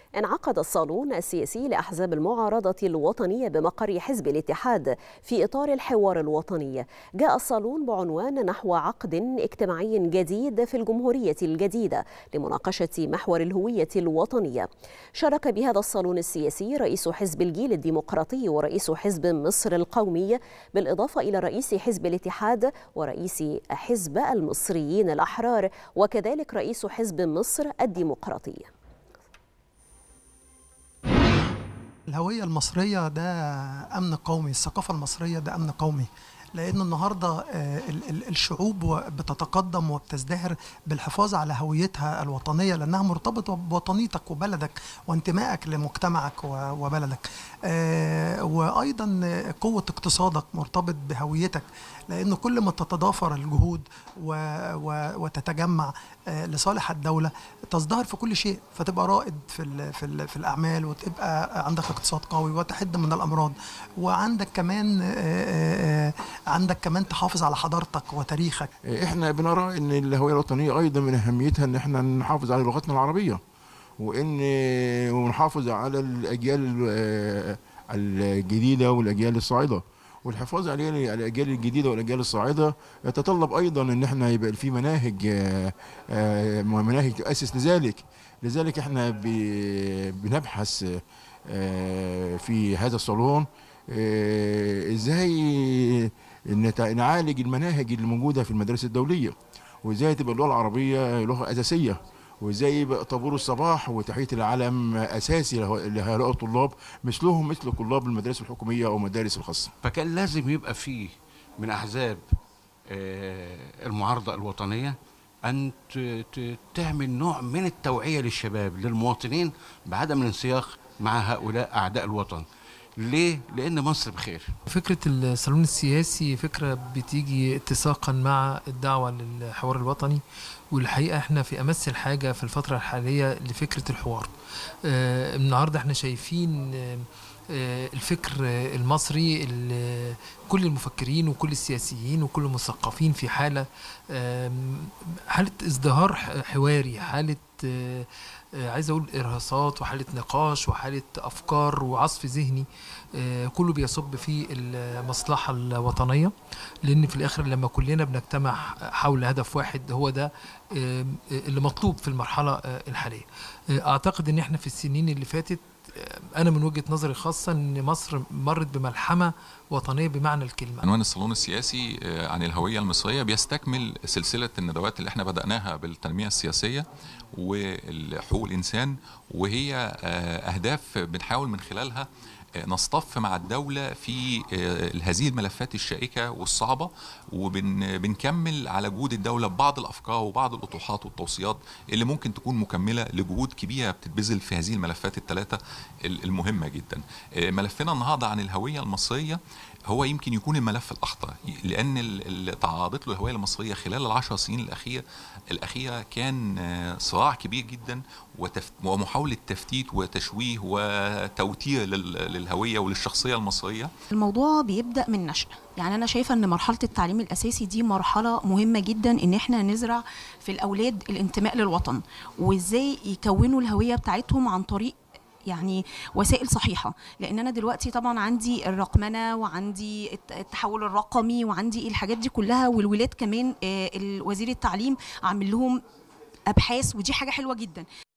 انعقد الصالون السياسي لأحزاب المعارضة الوطنية بمقر حزب الاتحاد في إطار الحوار الوطني جاء الصالون بعنوان نحو عقد اجتماعي جديد في الجمهورية الجديدة لمناقشة محور الهوية الوطنية شارك بهذا الصالون السياسي رئيس حزب الجيل الديمقراطي ورئيس حزب مصر القومي بالإضافة إلى رئيس حزب الاتحاد ورئيس حزب المصريين الأحرار وكذلك رئيس حزب مصر الديمقراطي الهوية المصرية ده أمن قومي الثقافة المصرية ده أمن قومي لأن النهاردة الشعوب بتتقدم وبتزدهر بالحفاظ على هويتها الوطنية لأنها مرتبطة بوطنيتك وبلدك وانتمائك لمجتمعك وبلدك وأيضا قوة اقتصادك مرتبط بهويتك لأن كل ما تتضافر الجهود وتتجمع لصالح الدولة تزدهر في كل شيء فتبقى رائد في, في, في الأعمال وتبقى عندك اقتصاد قوي وتحد من الأمراض وعندك كمان عندك كمان تحافظ على حضارتك وتاريخك احنا بنرى ان الهويه الوطنيه ايضا من اهميتها ان احنا نحافظ على لغتنا العربيه وان ونحافظ على الاجيال الجديده والاجيال الصاعده والحفاظ على الاجيال الجديده والاجيال الصاعده يتطلب ايضا ان احنا يبقى في مناهج مناهج تؤسس لذلك لذلك احنا بنبحث في هذا الصالون ازاي نعالج المناهج اللي موجوده في المدارس الدوليه وازاي تبقى اللغه العربيه لغه اساسيه وازاي يبقى طابور الصباح وتحيه العلم اساسي لهؤلاء الطلاب مثلهم مثل طلاب المدارس الحكوميه او المدارس الخاصه. فكان لازم يبقى فيه من احزاب المعارضه الوطنيه ان تعمل نوع من التوعيه للشباب للمواطنين بعدم الانسياق مع هؤلاء اعداء الوطن. ليه؟ لأن مصر بخير. فكرة الصالون السياسي فكرة بتيجي اتساقا مع الدعوة للحوار الوطني والحقيقة احنا في أمس الحاجة في الفترة الحالية لفكرة الحوار. آه النهاردة احنا شايفين آه الفكر المصري كل المفكرين وكل السياسيين وكل المثقفين في حالة حالة ازدهار حواري حالة عايز اقول ارهاصات وحاله نقاش وحاله افكار وعصف ذهني كله بيصب في المصلحه الوطنيه لان في الاخر لما كلنا بنجتمع حول هدف واحد هو ده اللي مطلوب في المرحله الحاليه اعتقد ان احنا في السنين اللي فاتت انا من وجهه نظري خاصه ان مصر مرت بملحمه وطنيه بمعنى الكلمه. عنوان الصالون السياسي عن الهويه المصريه بيستكمل سلسله الندوات اللي احنا بداناها بالتنميه السياسيه وحقوق الانسان وهي اهداف بنحاول من خلالها نصطف مع الدولة في هذه الملفات الشائكة والصعبة وبنكمل على جهود الدولة ببعض الأفكار وبعض الأطروحات والتوصيات اللي ممكن تكون مكملة لجهود كبيرة بتتبذل في هذه الملفات الثلاثة المهمة جدا ملفنا النهاردة عن الهوية المصرية هو يمكن يكون الملف الأخطر لأن اللي تعرضت له الهوية المصرية خلال العشر سنين الأخيرة الأخيرة كان صراع كبير جدا ومحاولة تفتيت وتشويه وتوتير للهوية وللشخصية المصرية الموضوع بيبدأ من نشأة يعني أنا شايفة أن مرحلة التعليم الأساسي دي مرحلة مهمة جدا أن احنا نزرع في الأولاد الانتماء للوطن وإزاي يكونوا الهوية بتاعتهم عن طريق يعني وسائل صحيحة لأن أنا دلوقتي طبعا عندي الرقمنة وعندي التحول الرقمي وعندي الحاجات دي كلها والولاد كمان وزير التعليم عامل لهم أبحاث ودي حاجة حلوة جدا